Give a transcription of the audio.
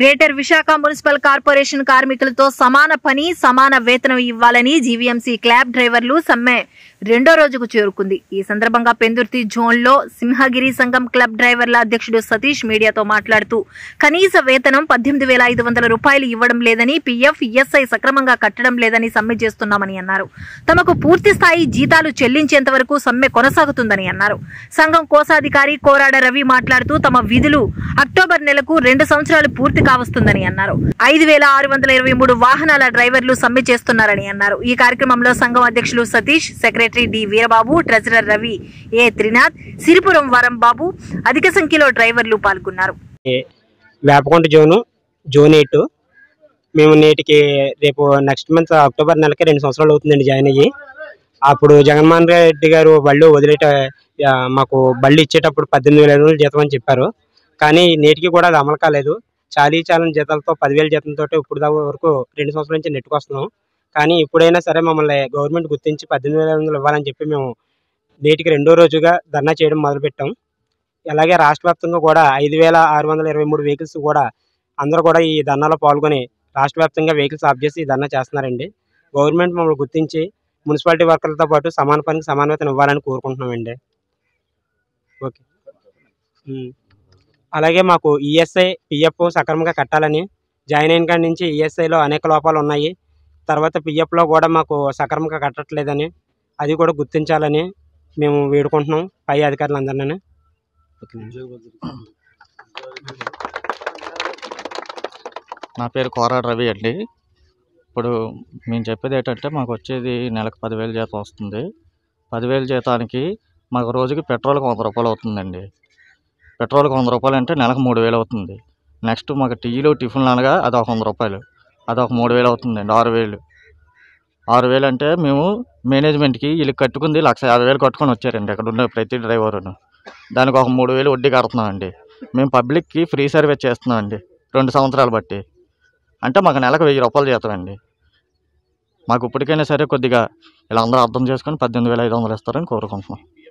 Greater Visakha municipal corporation కార్మికులతో సమాన పని సమాన వేతనం ఇవ్వాలని జీవీఎంసీ క్లాబ్ డ్రైవర్లు సమ్మె రెండో రోజుకు చేరుకుంది ఈ సందర్భంగా పెందుర్తి జోన్లో సింహగిరి సంఘం క్లబ్ డ్రైవర్ల అధ్యక్షుడు సతీష్ మీడియాతో మాట్లాడుతూ కనీస వేతనం పద్దెనిమిది వేల ఐదు వందల రూపాయలు ఇవ్వడం లేదని పీఎఫ్ ఈఎస్ఐ సక్రమంగా కట్టడం లేదని సమ్మె చేస్తున్నామని అన్నారు తమకు పూర్తి స్థాయి జీతాలు చెల్లించేంత వరకు సమ్మె కొనసాగుతుందని అన్నారు సంఘం కోశాధికారి కోరాడ రవి మాట్లాడుతూ తమ విధులు అక్టోబర్ నెలకు రెండు సంవత్సరాలు పూర్తి కావస్తుందని అన్నారు ఐదు వేల ఆరు వందల ఇరవై మూడు వాహనాల డ్రైవర్లు సమ్మె చేస్తున్నారని అన్నారు ఈ కార్యక్రమంలో సంఘం అధ్యక్షులు Satish secretary D Veerababu treasurer Ravi A Trinath Siripuram Varam Babu అధిక సంఖ్యలో డ్రైవర్లు పాల్గొన్నారు వేపకొండ జోను జోన్ ఎయిట్ మేము నేటికి రేపు నెక్స్ట్ మంత్ అక్టోబర్ నెలకి రెండు సంవత్సరాలు అవుతుందండి జాయిన్ అయ్యి అప్పుడు జగన్మోహన్ రెడ్డి గారు బళ్ళు వదిలేట ఆ, మాకు బళ్ళు ఇచ్చేటప్పుడు పద్దెనిమిది వేల ఐదు వందలు జీతం అని చెప్పారు కానీ నేటికి కూడా అది అమలు కాలేదు చాలీ చాలని జీతాలతో పదివేల జీతంతో ఇప్పుడు దాకా వరకు రెండు సంవత్సరాల నుంచి నెట్టుకొస్తున్నాం కానీ ఇప్పుడైనా సరే మమ్మల్ని గవర్నమెంట్ గుర్తించి పద్దెనిమిది వేల ఐదు వందలు ఇవ్వాలని చెప్పి మేము నేటికి రెండో రోజుగా ధర్నా చేయడం మొదలుపెట్టాం అలాగే రాష్ట్ర వ్యాప్తంగా కూడా ఐదు వేల ఆరు వందల ఇరవై మూడు వెహికల్స్ కూడా అందరూ కూడా ఈ ధర్నాలో పాల్గొని రాష్ట్ర వ్యాప్తంగా వెహికల్స్ ఆఫ్ చేసి ఈ ధర్నా చేస్తున్నారండి గవర్నమెంట్ మమ్మల్ని గుర్తించి మున్సిపాలిటీ వర్కర్లతో పాటు సమాన పనికి సమాన వేతనం ఇవ్వాలని కోరుకుంటున్నామండి ఓకే ఉమ్. అలాగే మాకు ఈఎస్ఐ పిఎఫ్ సక్రమంగా కట్టాలని జాయిన్ అయిన కాడి నుంచి ఈఎస్ఐలో అనేక లోపాలు ఉన్నాయి తర్వాత పిఎఫ్లో కూడా మాకు సక్రమంగా కట్టట్లేదని అది కూడా గుర్తించాలని మేము వేడుకుంటున్నాం పై అధికారులందరినీ నా పేరు కోరాడు రవి అండి ఇప్పుడు మేము చెప్పేది ఏంటంటే మాకు వచ్చేది నెలకు పదివేల జీతం వస్తుంది పదివేల జీతానికి మాకు రోజుకి పెట్రోల్కి వంద రూపాయలు అవుతుందండి పెట్రోల్కి వంద రూపాయలు అంటే నెలకు మూడు వేలు అవుతుంది నెక్స్ట్ మాకు టీలు టిఫిన్లు అనగా అది ఒక వంద రూపాయలు అది ఒక మూడు వేలు అవుతుందండి ఆరు వేలు ఆరు వేలు అంటే మేము మేనేజ్మెంట్కి వీళ్ళు కట్టుకుంది లక్ష యాభై వేలు కట్టుకొని వచ్చారండి అక్కడ ఉన్న ప్రతి డ్రైవరును దానికి ఒక మూడు వేలు వడ్డీ కడుతున్నామండి మేము పబ్లిక్కి ఫ్రీ సర్వీస్ చేస్తున్నామండి రెండు సంవత్సరాలు బట్టి అంటే మాకు నెలకు వెయ్యి రూపాయలు జీతం అండి మాకు ఇప్పటికైనా సరే కొద్దిగా ఇలా అందరూ అర్థం చేసుకొని పద్దెనిమిది వేల ఐదు వందలు ఇస్తారని కోరుకుంటున్నాం